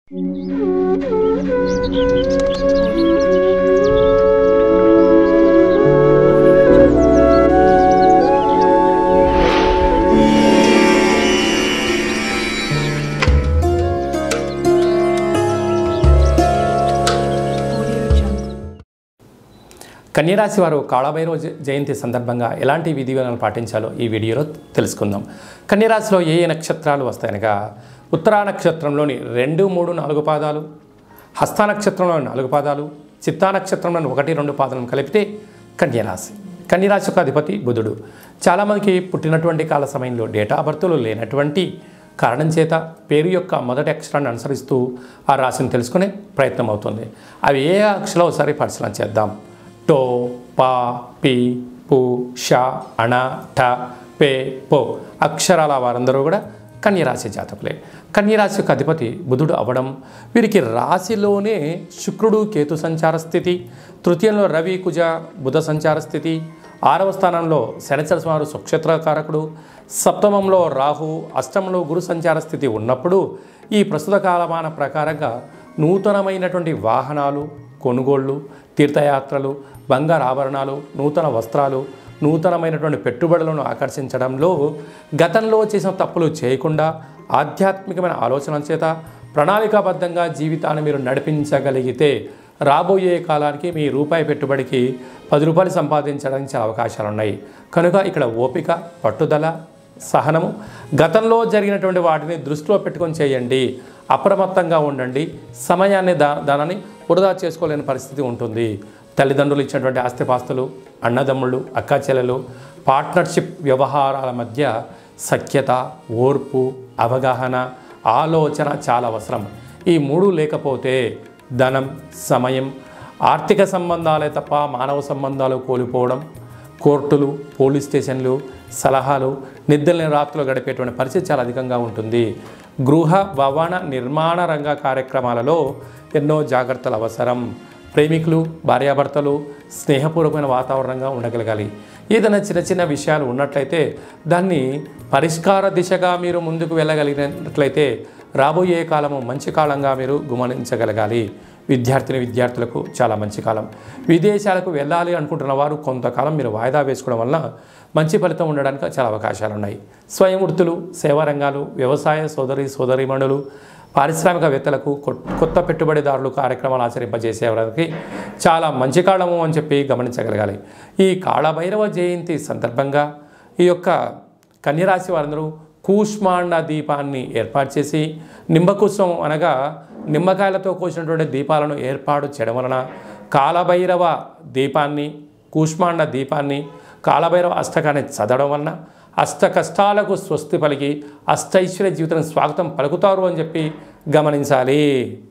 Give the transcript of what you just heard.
కన్యరాశి వారు కాళభైరవ జ- జయంతి సందర్భంగా ఎలాంటి విధి విధానాలు పాటించాలో ఈ వీడియోలో తెలుసుకుందాం కన్యరాశిలో ఏ ఏ నక్షత్రాలు వస్తాయనగా ఉత్తరా నక్షత్రంలోని రెండు మూడు నాలుగు పాదాలు హస్త నక్షత్రంలోని నాలుగు పాదాలు చిత్తా నక్షత్రంలోని ఒకటి రెండు పాదాలను కలిపితే కన్యరాశి కన్యరాశి యొక్క అధిపతి బుధుడు చాలామందికి పుట్టినటువంటి కాల సమయంలో డేటా బర్త్లు లేనటువంటి కారణం చేత పేరు యొక్క మొదటి అక్షరాన్ని అనుసరిస్తూ ఆ రాశిని తెలుసుకునే ప్రయత్నం అవుతుంది అవి ఏ అక్షరాలు ఒకసారి పరిశీలన చేద్దాం టో పా పి పు ష అణ ఠ పే పో అక్షరాల వారందరూ కూడా కన్యరాశి జాతకులే కన్యరాశి యొక్క అధిపతి బుధుడు అవ్వడం వీరికి రాశిలోనే శుక్రుడు కేతు సంచార స్థితి తృతీయంలో రవి కుజ బుధ సంచార స్థితి ఆరవ స్థానంలో శనిచర సుమారు సుక్షేత్రకారకుడు సప్తమంలో రాహు అష్టమంలో గురు సంచార స్థితి ఉన్నప్పుడు ఈ ప్రస్తుత కాలమాన ప్రకారంగా నూతనమైనటువంటి వాహనాలు కొనుగోళ్ళు తీర్థయాత్రలు బంగారు ఆభరణాలు నూతన వస్త్రాలు నూతనమైనటువంటి పెట్టుబడులను ఆకర్షించడంలో గతంలో చేసిన తప్పులు చేయకుండా ఆధ్యాత్మికమైన ఆలోచన చేత ప్రణాళికాబద్ధంగా జీవితాన్ని మీరు నడిపించగలిగితే రాబోయే కాలానికి మీ రూపాయి పెట్టుబడికి పది రూపాయలు సంపాదించడానికి చాలా అవకాశాలు ఉన్నాయి కనుక ఇక్కడ ఓపిక పట్టుదల సహనము గతంలో జరిగినటువంటి వాటిని దృష్టిలో పెట్టుకొని చేయండి అప్రమత్తంగా ఉండండి సమయాన్ని దా దానాన్ని వృధా చేసుకోలేని పరిస్థితి ఉంటుంది తల్లిదండ్రులు ఇచ్చినటువంటి ఆస్తిపాస్తులు అన్నదమ్ముళ్ళు అక్కా చెల్లెలు పార్ట్నర్షిప్ వ్యవహారాల మధ్య సఖ్యత ఓర్పు అవగాహన ఆలోచన చాలా అవసరం ఈ మూడు లేకపోతే ధనం సమయం ఆర్థిక సంబంధాలే తప్ప మానవ సంబంధాలు కోల్పోవడం కోర్టులు పోలీస్ స్టేషన్లు సలహాలు నిద్రలేని రాత్రులు గడిపేటువంటి పరిస్థితి చాలా అధికంగా ఉంటుంది గృహ భవన నిర్మాణ రంగ కార్యక్రమాలలో ఎన్నో జాగ్రత్తలు అవసరం ప్రేమికులు భార్యాభర్తలు స్నేహపూర్వకమైన వాతావరణంగా ఉండగలగాలి ఏదైనా చిన్న చిన్న విషయాలు ఉన్నట్లయితే దాన్ని పరిష్కార దిశగా మీరు ముందుకు వెళ్ళగలిగినట్లయితే రాబోయే కాలము మంచి కాలంగా మీరు గమనించగలగాలి విద్యార్థిని విద్యార్థులకు చాలా మంచి కాలం విదేశాలకు వెళ్ళాలి అనుకుంటున్న వారు కొంతకాలం మీరు వాయిదా వేసుకోవడం వల్ల మంచి ఫలితం ఉండడానికి చాలా అవకాశాలు ఉన్నాయి స్వయం వృత్తులు సేవా రంగాలు వ్యవసాయ సోదరి సోదరిమణులు పారిశ్రామికవేత్తలకు కొ- కొత్త పెట్టుబడిదారులు కార్యక్రమాలు ఆచరింపజేసేవారికి చాలా మంచి కాలము అని చెప్పి గమనించగలగాలి ఈ కాళభైరవ జయంతి సందర్భంగా ఈ యొక్క కన్యరాశి వారందరూ కూష్మాండ దీపాన్ని ఏర్పాటు చేసి నింబకుసం అనగా నిమ్మకాయలతో కోసినటువంటి దీపాలను ఏర్పాటు చేయడం వలన కాలభైరవ దీపాన్ని కూష్మాండ దీపాన్ని కాలభైరవ అష్టకాన్ని చదవడం వలన అష్ట కష్టాలకు స్వస్తి పలికి అష్టైశ్వర్య జీవితం స్వాగతం పలుకుతారు అని చెప్పి గమనించాలి